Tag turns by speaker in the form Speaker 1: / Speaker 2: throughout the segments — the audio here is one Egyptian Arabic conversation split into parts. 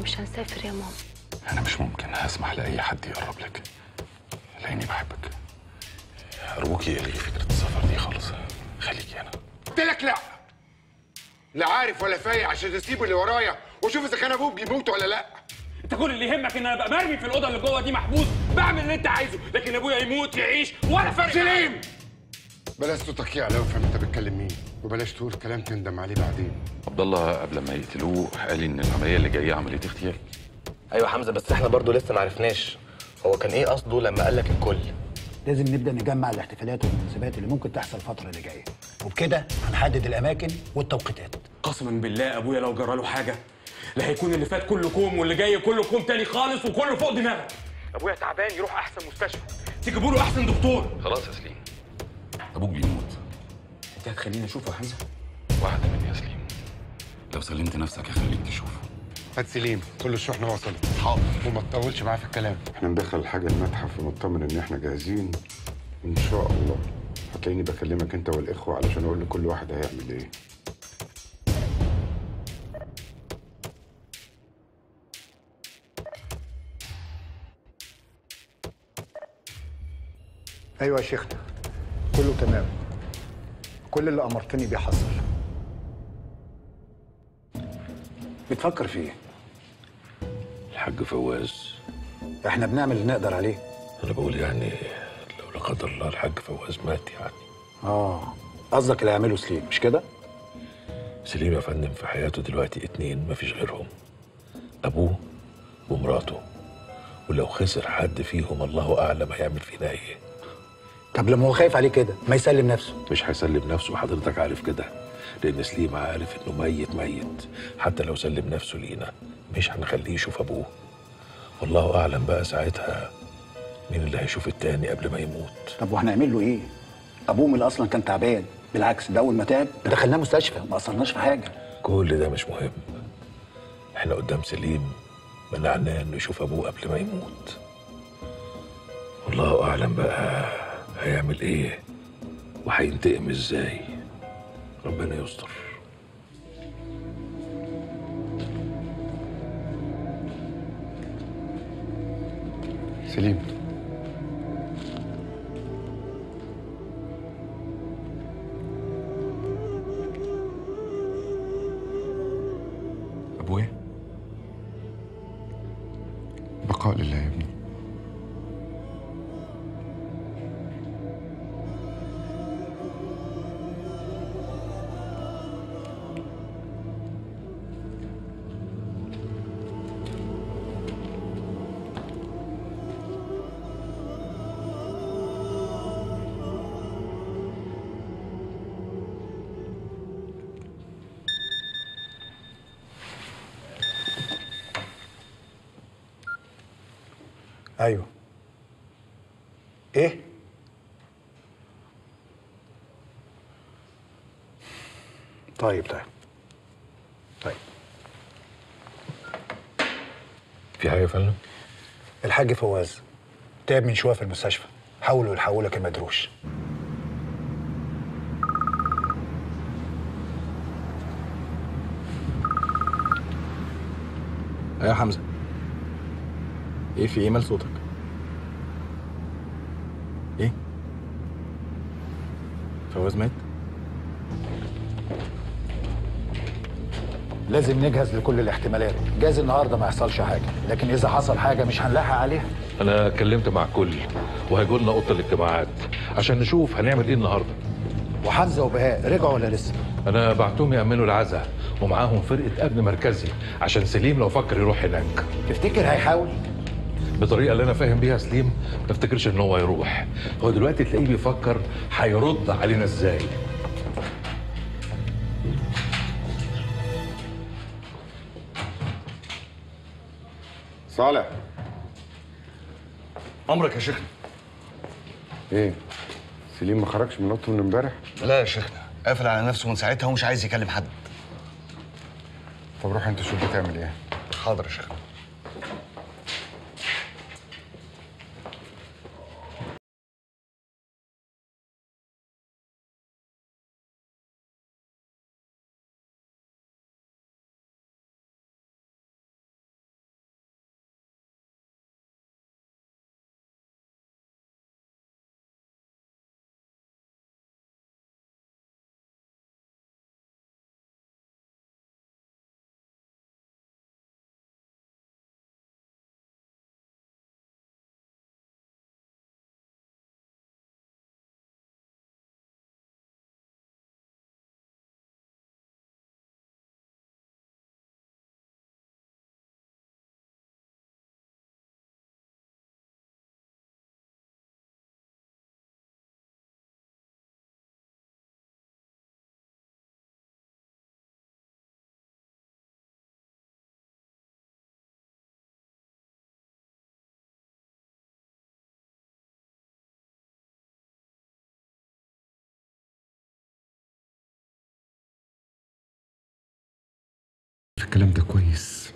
Speaker 1: مش هنسافر يا ماما
Speaker 2: انا مش ممكن هسمح لاي حد يقرب لك لاني بحبك ارجوكي الغي فكره السفر دي خالص خليكي هنا
Speaker 3: قلت لك لا لا عارف ولا فايق عشان تسيب اللي ورايا واشوف اذا كان ابوك بيموت ولا لا
Speaker 4: انت كل اللي يهمك ان انا ابقى مرمي في الاوضه اللي جوه دي محبوس بعمل اللي انت عايزه لكن ابويا يموت يعيش ولا فرق
Speaker 3: سليم بلاش صوتك يعلى وافهم انت بتكلم مين وبلاش تقول كلام تندم عليه بعدين
Speaker 2: عبد الله قبل ما يقتلوه قال لي ان العمليه اللي جايه عمليه اغتيال
Speaker 5: ايوه حمزه بس احنا برضو لسه ما عرفناش هو كان ايه قصده لما قال لك الكل
Speaker 6: لازم نبدا نجمع الاحتفالات والمناسبات اللي ممكن تحصل الفتره اللي جايه وبكده هنحدد الاماكن والتوقيتات
Speaker 4: قسما بالله ابويا لو جرى له حاجه لا هيكون اللي فات كله كوم واللي جاي كله كوم تاني خالص وكله فوق دماغك ابويا تعبان يروح احسن مستشفى تجيبوا له احسن دكتور
Speaker 2: خلاص يا سليم ابوك بيموت
Speaker 4: انت هتخليني اشوفه يا حمزه
Speaker 2: واحده مني يا سليم لو سلمت نفسك هخليك تشوفه
Speaker 3: هات سليم كل الشحنه وصلت حاضر وما تطولش معاه في الكلام
Speaker 7: احنا ندخل الحاجة المتحف ونطمن ان احنا جاهزين ان شاء الله هتلاقيني بكلمك انت والاخوة علشان اقول لكل واحد هيعمل ايه
Speaker 6: ايوه يا شيخنا كله تمام كل اللي امرتني بيه حصل بتفكر في ايه
Speaker 8: الحاج فواز
Speaker 6: احنا بنعمل اللي نقدر عليه
Speaker 8: انا بقول يعني لو لا قدر الله الحاج فواز مات يعني
Speaker 6: اه قصدك اللي هيعمله سليم مش كده
Speaker 8: سليم يا فندم في حياته دلوقتي اتنين مفيش غيرهم ابوه ومراته ولو خسر حد فيهم الله اعلم هيعمل فينا ايه
Speaker 6: طب لما هو خايف عليه كده ما يسلم نفسه
Speaker 8: مش هيسلم نفسه حضرتك عارف كده لان سليم عارف انه ميت ميت حتى لو سلم نفسه لينا مش هنخليه يشوف ابوه والله اعلم بقى ساعتها مين اللي هيشوف التاني قبل ما يموت
Speaker 6: طب وهنعمل له ايه ابوه من اصلا كان تعبان بالعكس ده اول ما تعب دخلناه مستشفى ما اثرناش في حاجه
Speaker 8: كل ده مش مهم احنا قدام سليم منعناه انه يشوف ابوه قبل ما يموت والله اعلم بقى هيعمل ايه وهينتقم ازاي ربنا يستر
Speaker 3: سليم
Speaker 2: ابويا
Speaker 3: بقاء لله يا ابني
Speaker 6: ايوه ايه طيب طيب طيب
Speaker 8: في حاجه يا فندم
Speaker 6: الحاج فواز تعب من شويه في المستشفى حاولوا يلحقوا لك المدروش
Speaker 5: ايه يا حمزه ايه في ايه مال صوتك ايه فواز مات
Speaker 6: لازم نجهز لكل الاحتمالات جايز النهارده ما يحصلش حاجه لكن اذا حصل حاجه مش هنلاحق عليها
Speaker 8: انا اتكلمت مع كل وهيجوا لنا اوضه الاجتماعات عشان نشوف هنعمل ايه النهارده
Speaker 6: وحمزه وبهاء رجعوا ولا لسه
Speaker 8: انا بعتهم يامنوا العزاء ومعاهم فرقه امن مركزي عشان سليم لو فكر يروح هناك
Speaker 6: تفتكر هيحاول
Speaker 8: بالطريقه اللي انا فاهم بيها سليم ما افتكرش ان هو يروح هو دلوقتي تلاقيه بيفكر هيرد علينا ازاي
Speaker 3: صالح
Speaker 5: امرك يا شيخنا
Speaker 7: ايه سليم ما خرجش من اوضته من امبارح
Speaker 5: لا يا شيخنا قافل على نفسه من ساعتها ومش عايز يكلم حد
Speaker 7: طب روح انت شوف بتعمل ايه
Speaker 5: حاضر يا شيخنا
Speaker 7: الكلام ده كويس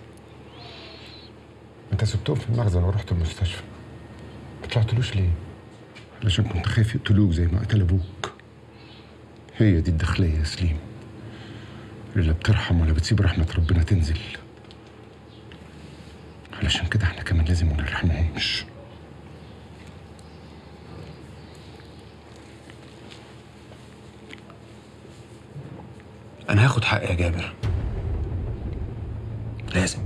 Speaker 7: انت سبتهم في المخزن ورحت المستشفى ما طلعتلوش ليه علشان كنت خايف يقتلوك زي ما قتل ابوك هي دي الداخليه يا سليم اللي لا بترحم ولا بتسيب رحمه ربنا تنزل علشان كده احنا كمان لازم ما نرحمهمش
Speaker 6: انا هاخد حقي يا جابر لازم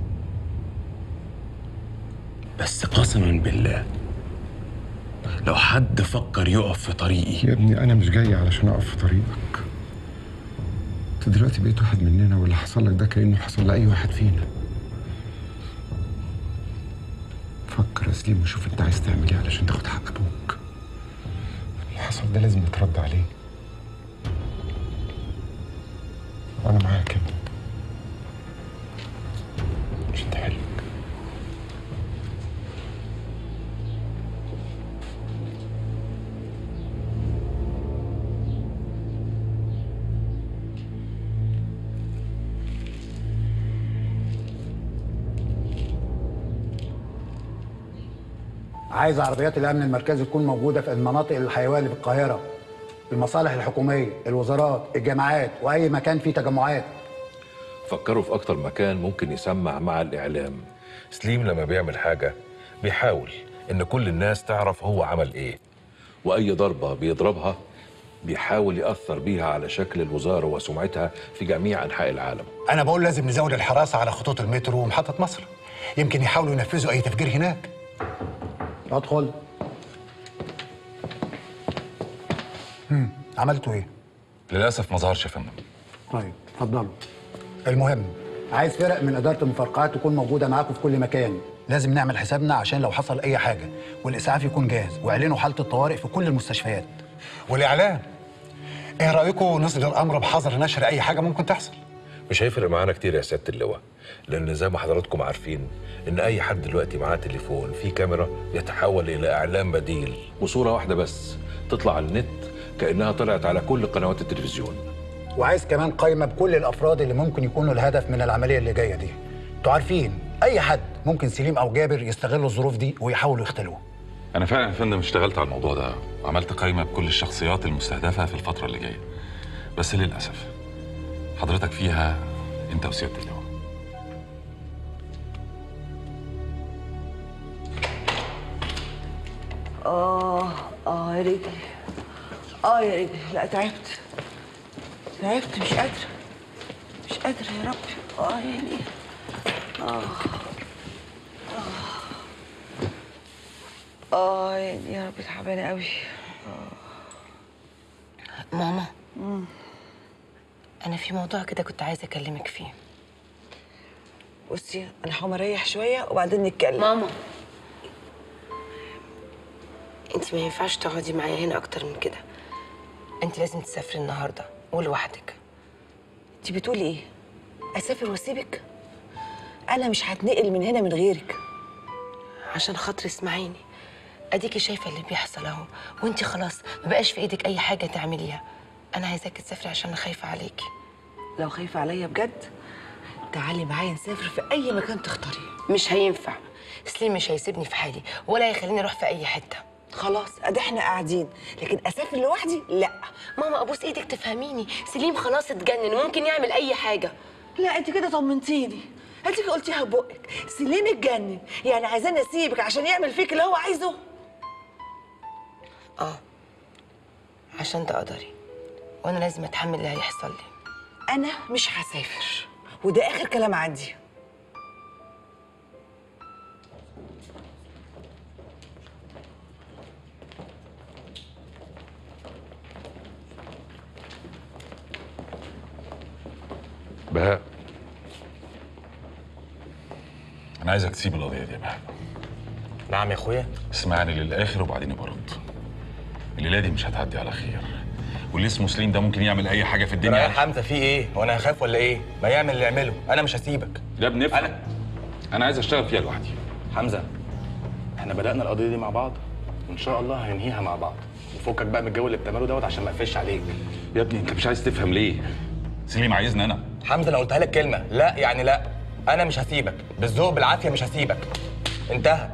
Speaker 6: بس قسما بالله لو حد فكر يقف في طريقي
Speaker 7: يا ابني انا مش جاي علشان اقف في طريقك انت دلوقتي بقيت واحد مننا واللي حصل لك ده كانه حصل لاي واحد فينا فكر يا سليم وشوف انت عايز تعمل ايه علشان تاخد حق ابوك اللي حصل ده لازم يترد عليه وانا معاك يا ابني مش انت حلمك
Speaker 6: عايز عربيات الامن المركزي تكون موجوده في المناطق الحيويه اللي في القاهره المصالح الحكوميه الوزارات الجامعات واي مكان فيه تجمعات
Speaker 8: فكروا في أكتر مكان ممكن يسمع مع الإعلام سليم لما بيعمل حاجة بيحاول إن كل الناس تعرف هو عمل إيه وأي ضربة بيضربها بيحاول يأثر بيها على شكل الوزارة وسمعتها في جميع أنحاء العالم
Speaker 6: انا بقول لازم نزود الحراسه على خطوط المترو ومحطه مصر يمكن يحاولوا ينفذوا اي تفجير هناك ادخل هم. عملتوا ايه
Speaker 2: للاسف ما ظهرش يا فندم
Speaker 6: طيب اتفضلوا المهم عايز فرق من اداره المفرقعات تكون موجوده معاكم في كل مكان لازم نعمل حسابنا عشان لو حصل اي حاجه والاسعاف يكون جاهز واعلنوا حاله الطوارئ في كل المستشفيات والاعلام ايه رايكم نصدر الامر بحظر نشر اي حاجه ممكن تحصل
Speaker 8: مش هيفرق معانا كتير يا سيادة اللواء لأن زي ما حضراتكم عارفين إن أي حد دلوقتي معاه تليفون فيه كاميرا يتحول إلى إعلام بديل وصورة واحدة بس تطلع على النت كأنها طلعت على كل قنوات التلفزيون
Speaker 6: وعايز كمان قائمه بكل الافراد اللي ممكن يكونوا الهدف من العمليه اللي جايه دي انتوا عارفين اي حد ممكن سليم او جابر يستغلوا الظروف دي ويحاولوا يختلوه
Speaker 2: انا فعلا يا فندم اشتغلت على الموضوع ده وعملت قائمه بكل الشخصيات المستهدفه في الفتره اللي جايه بس للاسف حضرتك فيها انت وسياده اللواء
Speaker 1: اه اه يا رجلي اه يا رجلي لا تعبت تعبت مش قادرة مش قادرة يا رب اه يعني اه اه اه يعني يا رب تعبانة قوي
Speaker 9: ماما أنا في موضوع كده كنت عايزة أكلمك فيه
Speaker 1: بصي انا هقوم اريح شوية وبعدين نتكلم
Speaker 9: ماما أنت ما ينفعش تقعدي معايا هنا أكتر من كده أنت لازم تسافري النهاردة ولوحدك
Speaker 1: انت بتقولي ايه اسافر واسيبك انا مش هتنقل من هنا من غيرك
Speaker 9: عشان خاطري اسمعيني أديكي شايفة اللي بيحصل أهو وأنت خلاص ما بقاش في إيدك أي حاجة تعمليها أنا عايزاكي تسافري عشان أنا خايفة عليكي
Speaker 1: لو خايفة عليا بجد تعالي معايا نسافر في اي مكان تختاريه
Speaker 9: مش هينفع سليم مش هيسيبني في حالي ولا هيخليني أروح في أي حتة
Speaker 1: خلاص ادي احنا قاعدين لكن اسافر لوحدي لا
Speaker 9: ماما ابوس ايدك تفهميني سليم خلاص اتجنن وممكن يعمل اي حاجه
Speaker 1: لا انت كده طمنتيني انت قلتيها ببقك سليم اتجنن يعني عايزاني اسيبك عشان يعمل فيك اللي هو عايزه
Speaker 9: اه عشان تقدري وانا لازم اتحمل اللي هيحصل لي
Speaker 1: انا مش هسافر وده اخر كلام عندي
Speaker 2: بهاء انا عايزك تسيب القضيه دي يا بهاء
Speaker 5: نعم يا اخويا
Speaker 2: اسمعني للاخر وبعدين برد الليله دي مش هتعدي على خير واللي اسمه سليم ده ممكن يعمل اي حاجه في
Speaker 5: يا
Speaker 2: الدنيا
Speaker 5: حمزه في ايه وانا هخاف ولا ايه ما يعمل اللي يعمله انا مش هسيبك
Speaker 2: ده بنفهم
Speaker 5: انا
Speaker 2: انا عايز اشتغل فيها لوحدي
Speaker 10: حمزه احنا بدأنا القضية دي مع بعض وإن شاء الله هننهيها مع بعض وفكك بقى من الجو اللي بتعمله دوت عشان ما اقفش عليك
Speaker 2: يا ابني انت مش عايز تفهم ليه سليم عايزني انا
Speaker 5: حمزه انا قلتها لك كلمه لا يعني لا انا مش هسيبك بالذوق بالعافيه مش هسيبك انتهى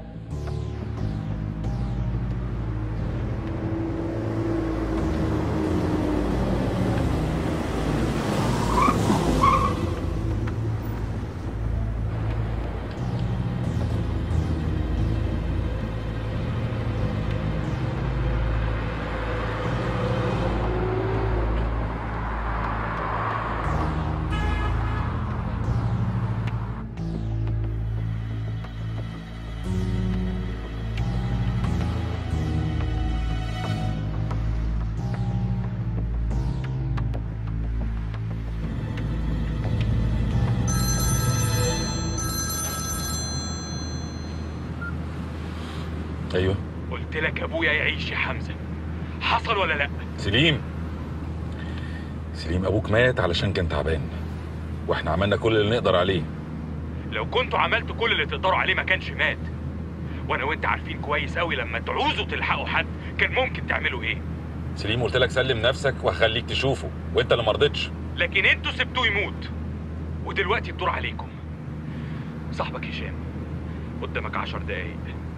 Speaker 2: ايوه
Speaker 4: قلت لك ابويا يعيش يا حمزه حصل ولا لا
Speaker 2: سليم سليم ابوك مات علشان كان تعبان واحنا عملنا كل اللي نقدر عليه
Speaker 4: لو كنتوا عملتوا كل اللي تقدروا عليه ما كانش مات وانا وانت عارفين كويس قوي لما تعوزوا تلحقوا حد كان ممكن تعملوا ايه
Speaker 2: سليم قلت لك سلم نفسك وهخليك تشوفه وانت اللي مرضتش
Speaker 4: لكن انتوا سبتوه يموت ودلوقتي الدور عليكم صاحبك هشام قدامك عشر دقايق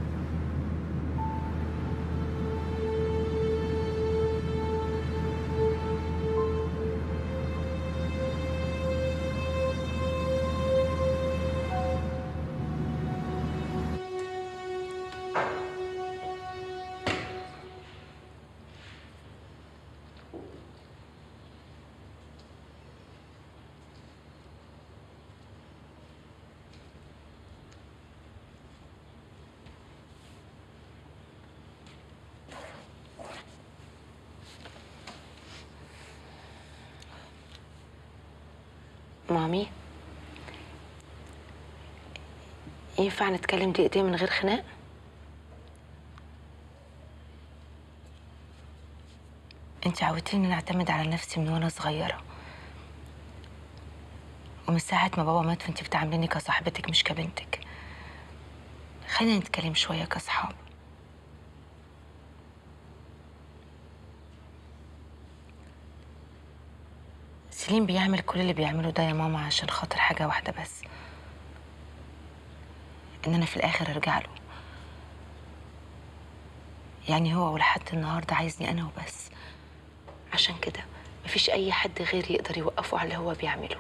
Speaker 9: مامي ينفع نتكلم دقيقتين من غير خناق انت عودتيني اني اعتمد على نفسي من وانا صغيره ومن ساعه ما بابا مات وانت بتعامليني كصاحبتك مش كبنتك خلينا نتكلم شويه كاصحاب سليم بيعمل كل اللي بيعمله ده يا ماما عشان خاطر حاجة واحدة بس إن أنا في الآخر أرجع له يعني هو ولحد النهاردة عايزني أنا وبس عشان كده مفيش أي حد غيري يقدر يوقفه على اللي هو بيعمله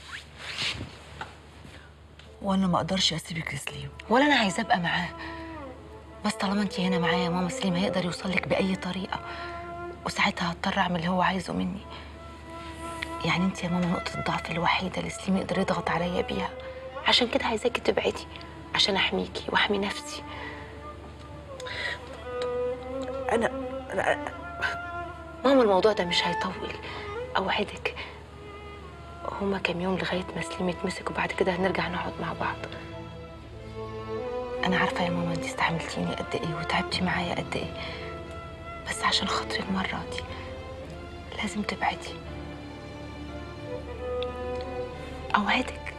Speaker 1: وانا ما اقدرش اسيبك يا سليم
Speaker 9: ولا أنا عايزة أبقى معاه بس طالما أنت هنا معايا يا ماما سليم هيقدر يوصلك بأي طريقة وساعتها هضطر أعمل اللي هو عايزه مني يعني انت يا ماما نقطة الضعف الوحيدة اللي سليم يقدر يضغط عليا بيها عشان كده عايزاكي تبعدي عشان احميكي واحمي نفسي
Speaker 1: انا انا
Speaker 9: ماما الموضوع ده مش هيطول اوعدك هما كام يوم لغاية ما سليم يتمسك وبعد كده هنرجع نقعد مع بعض انا عارفة يا ماما انت استحملتيني قد ايه وتعبتي معايا قد ايه بس عشان خاطري المرة دي لازم تبعدي اوعدك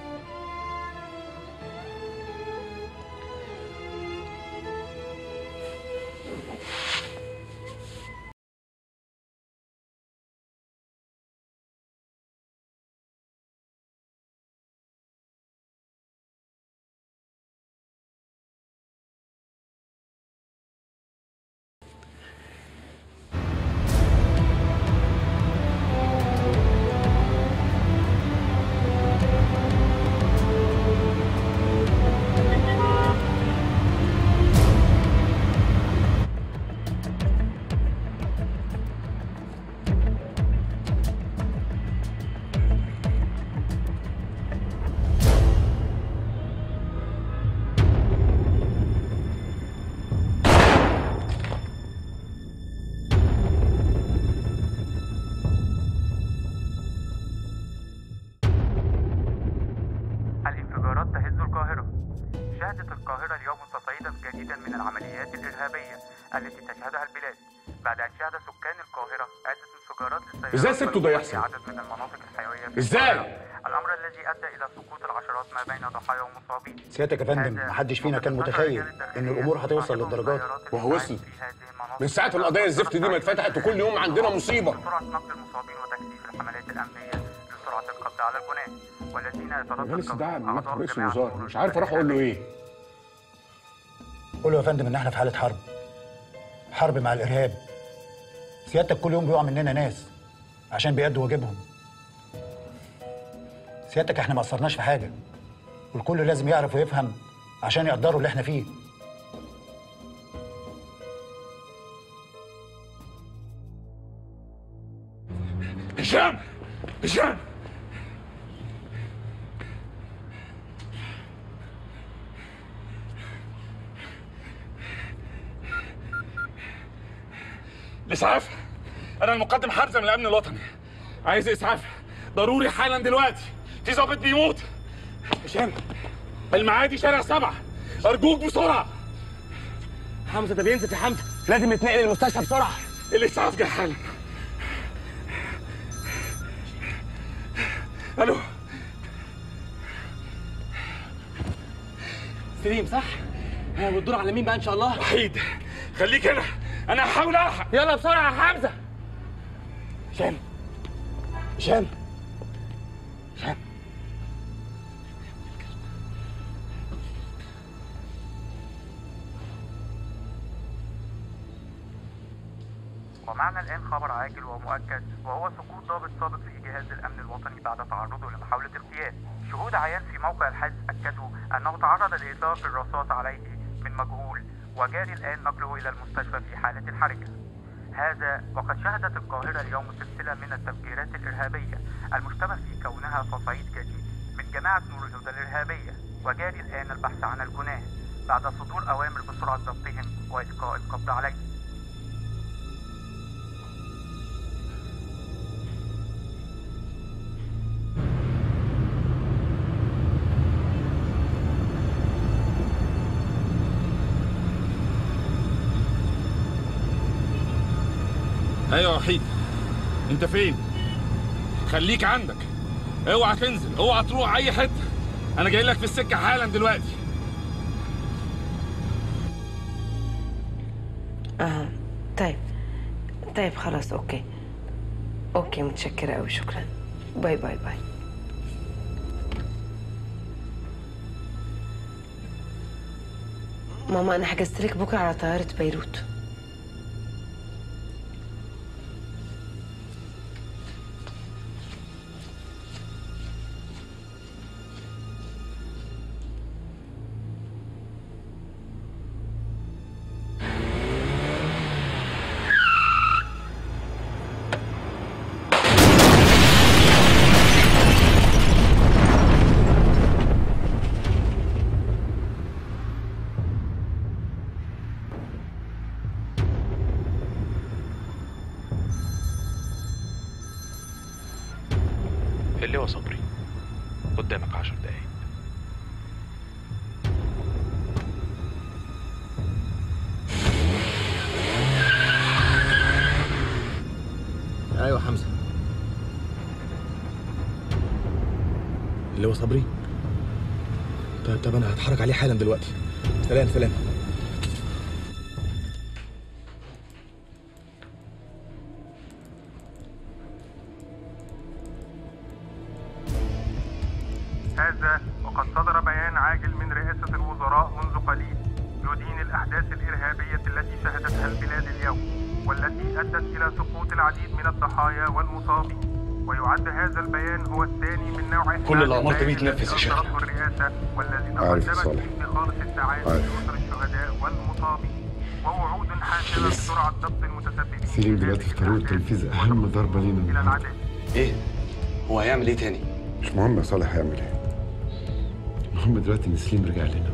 Speaker 11: الانفجارات تهز القاهرة شهدت القاهرة اليوم تصعيدا جديدا من العمليات الإرهابية التي تشهدها البلاد بعد أن شهد سكان القاهرة عدة انفجارات للسيارات
Speaker 4: إزاي سبته ده يحصل؟
Speaker 11: في عدد من المناطق الحيوية في
Speaker 4: إزاي؟
Speaker 11: القاهرة. الأمر الذي أدى إلى سقوط العشرات ما بين ضحايا ومصابين
Speaker 6: سيادتك يا فندم محدش فينا كان متخيل ان الامور هتوصل للدرجات دي
Speaker 4: وهو وصل من ساعة القضية الزفت دي ما اتفتحت وكل يوم عندنا مصيبة
Speaker 11: سرعة نقل المصابين وتكثيف الحملات الأمنية لسرعة القبض على الجناه والذين يتردد
Speaker 4: غلس ده
Speaker 11: قولهم
Speaker 4: مكتب
Speaker 11: أعضاء
Speaker 4: رئيس
Speaker 11: جماعة
Speaker 4: الوزراء
Speaker 11: نور
Speaker 4: مش عارف اروح اقول له ايه
Speaker 6: قول له يا فندم ان احنا في حاله حرب حرب مع الارهاب سيادتك كل يوم بيقع مننا ناس عشان بيأدوا واجبهم سيادتك احنا ما قصرناش في حاجه والكل لازم يعرف ويفهم عشان يقدروا اللي احنا فيه
Speaker 4: هشام هشام الاسعاف انا المقدم حمزه من الامن الوطني عايز اسعاف ضروري حالا دلوقتي في ضابط بيموت هشام المعادي شارع سبعة ارجوك بسرعه حمزه ده بينزف يا حمزه لازم يتنقل المستشفى بسرعه الاسعاف جه حالا الو سليم صح؟ ها والدور على مين بقى ان شاء الله؟ وحيد خليك هنا انا هحاول الحق يلا بسرعه يا حمزه هشام هشام هشام
Speaker 11: ومعنا الآن خبر عاجل ومؤكد وهو سقوط ضابط سابق في جهاز الأمن الوطني بعد تعرضه لمحاولة اغتيال. شهود عيان في موقع الحادث أكدوا أنه تعرض لإطلاق الرصاص عليه من مجهول وجاري الآن نقله إلى المستشفى في حالة الحرجة. هذا وقد شهدت القاهرة اليوم سلسلة من التفجيرات الإرهابية المشتبه في كونها تصعيد جديد من جماعة نور الهدى الإرهابية وجاري الآن البحث عن الجناه بعد صدور أوامر بسرعة ضبطهم وإلقاء القبض عليهم.
Speaker 4: ايوه يا وحيد انت فين خليك عندك اوعى تنزل اوعى تروح اي حته انا جاي لك في السكه حالا دلوقتي
Speaker 1: اه طيب طيب خلاص اوكي اوكي متشكرة قوي شكرا باي باي باي ماما انا حجزت لك بكره على طيارة بيروت
Speaker 10: اللي هو صبري قدامك عشر دقايق
Speaker 5: ايوه حمزه اللي هو صبري طيب طب انا هتحرك عليه حالا دلوقتي سلام سلام
Speaker 11: هذا وقد صدر بيان عاجل من رئاسة الوزراء منذ قليل يدين الأحداث الإرهابية التي شهدتها البلاد اليوم والتي أدت إلى سقوط العديد من الضحايا والمصابين ويعد هذا البيان هو الثاني من نوعه
Speaker 10: كل اللي أمرت بيه
Speaker 11: الذي
Speaker 10: يتنفذ يا شيخ.
Speaker 11: أصدرته الرئاسة والذي
Speaker 7: عارف يا
Speaker 11: تقدمت
Speaker 7: صالح.
Speaker 11: فيه بخالص التعازي
Speaker 7: عارف.
Speaker 11: لأسر الشهداء والمصابين ووعود حاسمة بسرعة ضبط المتسببين
Speaker 7: سليم دلوقتي في طريق تنفيذ اهم ضربه لينا
Speaker 11: إلى
Speaker 7: النهارده
Speaker 11: العدالة
Speaker 10: ايه هو هيعمل ايه تاني
Speaker 7: مش مهم يا صالح هيعمل ايه المهم دلوقتي ان سليم رجع لنا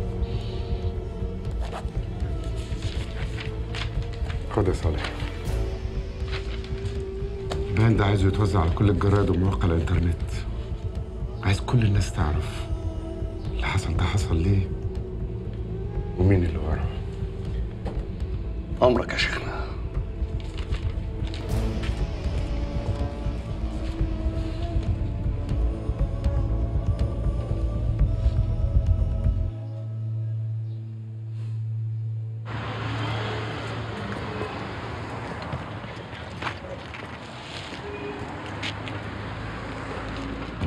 Speaker 7: خد يا صالح البيان ده عايزه يتوزع على كل الجرايد ومواقع الانترنت عايز كل الناس تعرف اللي حصل ده حصل ليه ومين اللي وراه
Speaker 10: امرك يا شيخنا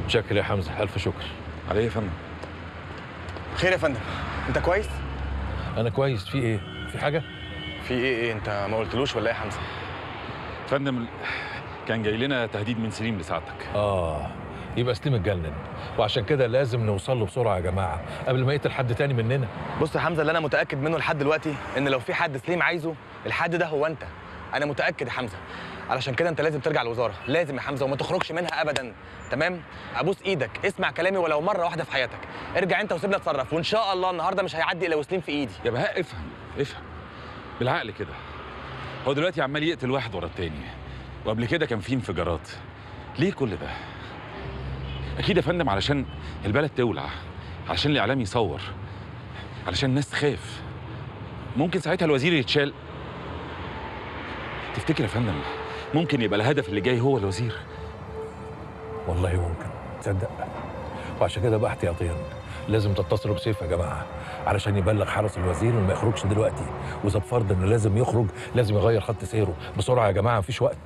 Speaker 8: متشكر يا حمزه الف شكر
Speaker 2: عليه يا فندم
Speaker 10: خير يا فندم انت كويس
Speaker 8: انا كويس في ايه في حاجه
Speaker 10: في ايه ايه انت ما قلتلوش ولا ايه يا حمزه
Speaker 2: فندم كان جاي لنا تهديد من سليم لسعادتك
Speaker 8: اه يبقى سليم اتجنن وعشان كده لازم نوصل له بسرعه يا جماعه قبل ما يقتل حد تاني مننا
Speaker 10: بص يا حمزه اللي انا متاكد منه لحد دلوقتي ان لو في حد سليم عايزه الحد ده هو انت انا متاكد يا حمزه علشان كده انت لازم ترجع الوزاره لازم يا حمزه وما تخرجش منها ابدا تمام ابوس ايدك اسمع كلامي ولو مره واحده في حياتك ارجع انت وسيبني اتصرف وان شاء الله النهارده مش هيعدي الا وسليم في ايدي
Speaker 2: يا بهاء افهم افهم بالعقل كده هو دلوقتي عمال يقتل واحد ورا التاني وقبل كده كان في انفجارات ليه كل ده اكيد يا فندم علشان البلد تولع علشان الاعلام يصور علشان الناس تخاف ممكن ساعتها الوزير يتشال تفتكر يا فندم ممكن يبقى الهدف اللي جاي هو الوزير
Speaker 8: والله ممكن تصدق وعشان كده بقى احتياطيا لازم تتصلوا بسيف يا جماعه علشان يبلغ حرس الوزير انه ما يخرجش دلوقتي واذا بفرض انه لازم يخرج لازم يغير خط سيره بسرعه يا جماعه مفيش وقت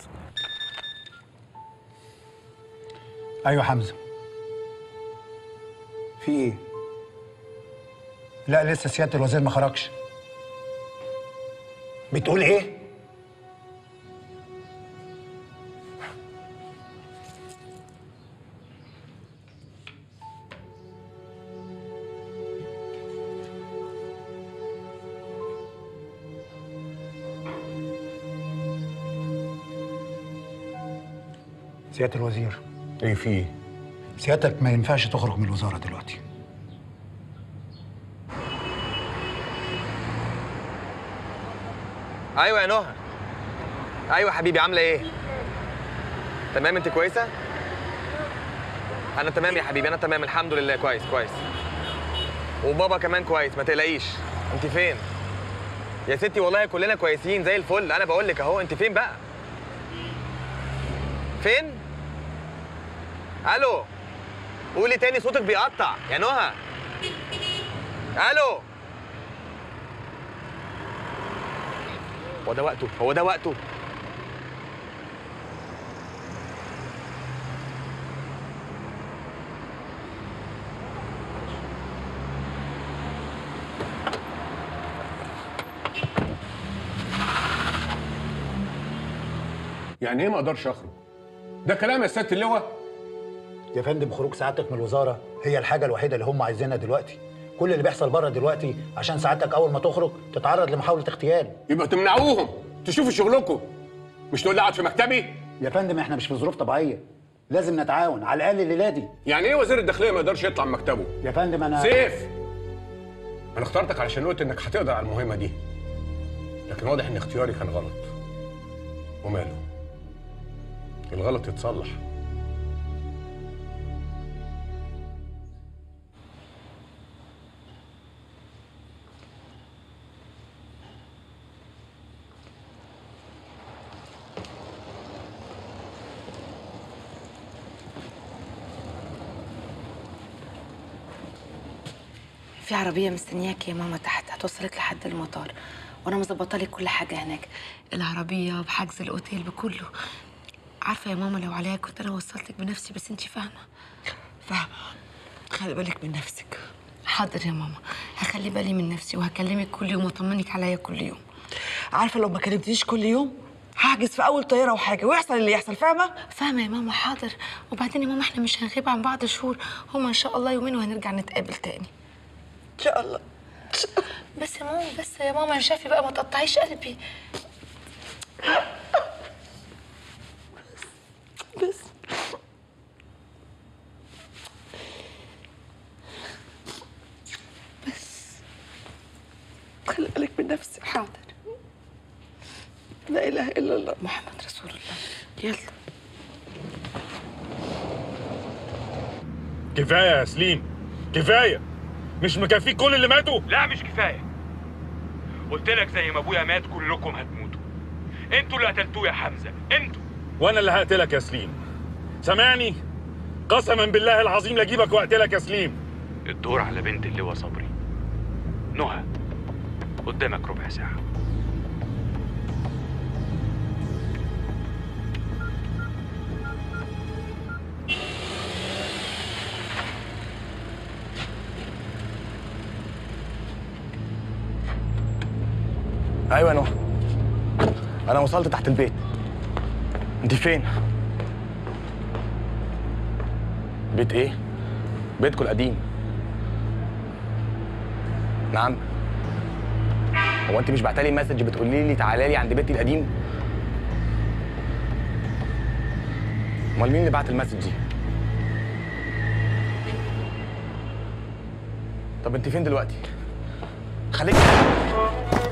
Speaker 6: ايوه حمزه في ايه لا لسه سياده الوزير ما خرجش بتقول ايه سياده الوزير
Speaker 7: ايه في ايه؟
Speaker 6: سيادتك ما ينفعش تخرج من الوزاره دلوقتي
Speaker 10: ايوه يا نهى ايوه حبيبي عامله ايه تمام انت كويسه انا تمام يا حبيبي انا تمام الحمد لله كويس كويس وبابا كمان كويس ما تقلقيش انت فين يا ستي والله كلنا كويسين زي الفل انا بقول لك اهو انت فين بقى فين الو قولي تاني صوتك بيقطع يا نهى الو هو ده وقته هو ده وقته
Speaker 7: يعني ايه ما اقدرش اخرج؟ ده كلام يا سياده اللواء
Speaker 6: يا فندم خروج سعادتك من الوزاره هي الحاجه الوحيده اللي هم عايزينها دلوقتي كل اللي بيحصل بره دلوقتي عشان سعادتك اول ما تخرج تتعرض لمحاوله اغتيال
Speaker 7: يبقى تمنعوهم تشوفوا شغلكم مش تقول لي اقعد في مكتبي
Speaker 6: يا فندم احنا مش في ظروف طبيعيه لازم نتعاون على الاقل الليله دي
Speaker 7: يعني ايه وزير الداخليه ما يقدرش يطلع من مكتبه
Speaker 6: يا فندم انا
Speaker 7: سيف انا اخترتك علشان قلت انك هتقدر على المهمه دي لكن واضح ان اختياري كان غلط وماله الغلط يتصلح
Speaker 9: في عربية مستنياك يا ماما تحت هتوصلك لحد المطار وانا مظبطه لك كل حاجة هناك العربية بحجز الاوتيل بكله عارفة يا ماما لو عليا كنت انا وصلتك بنفسي بس انتي فاهمة
Speaker 1: فاهمة خلي بالك من نفسك
Speaker 9: حاضر يا ماما هخلي بالي من نفسي وهكلمك كل يوم واطمنك عليا كل يوم
Speaker 1: عارفة لو ما كلمتنيش كل يوم هحجز في اول طيارة وحاجة ويحصل اللي يحصل فاهمة
Speaker 9: فاهمة يا ماما حاضر وبعدين يا ماما احنا مش هنغيب عن بعض شهور هما ان شاء الله يومين وهنرجع نتقابل تاني
Speaker 1: ان شاء الله
Speaker 9: بس يا ماما بس يا ماما انا شايفه بقى ما تقطعيش قلبي
Speaker 1: بس بس خلي بالك من نفسك
Speaker 9: حاضر
Speaker 1: لا اله الا الله
Speaker 9: محمد رسول الله يلا
Speaker 4: كفايه يا سليم كفايه مش مكفيك كل اللي ماتوا
Speaker 12: لا مش كفايه قلت لك زي ما ابويا مات كلكم هتموتوا انتوا اللي قتلتوه يا حمزه انتوا
Speaker 4: وانا اللي هقتلك يا سليم سامعني قسما بالله العظيم لاجيبك واقتلك يا سليم
Speaker 12: الدور على بنت اللواء صبري نهى قدامك ربع ساعه
Speaker 5: ايوه يا نهى انا وصلت تحت البيت انت فين بيت ايه بيتكم القديم نعم هو انت مش بعتلي مسج بتقولي لي تعالى لي عند بيتي القديم امال مين اللي بعت المسج دي طب انت فين دلوقتي خليك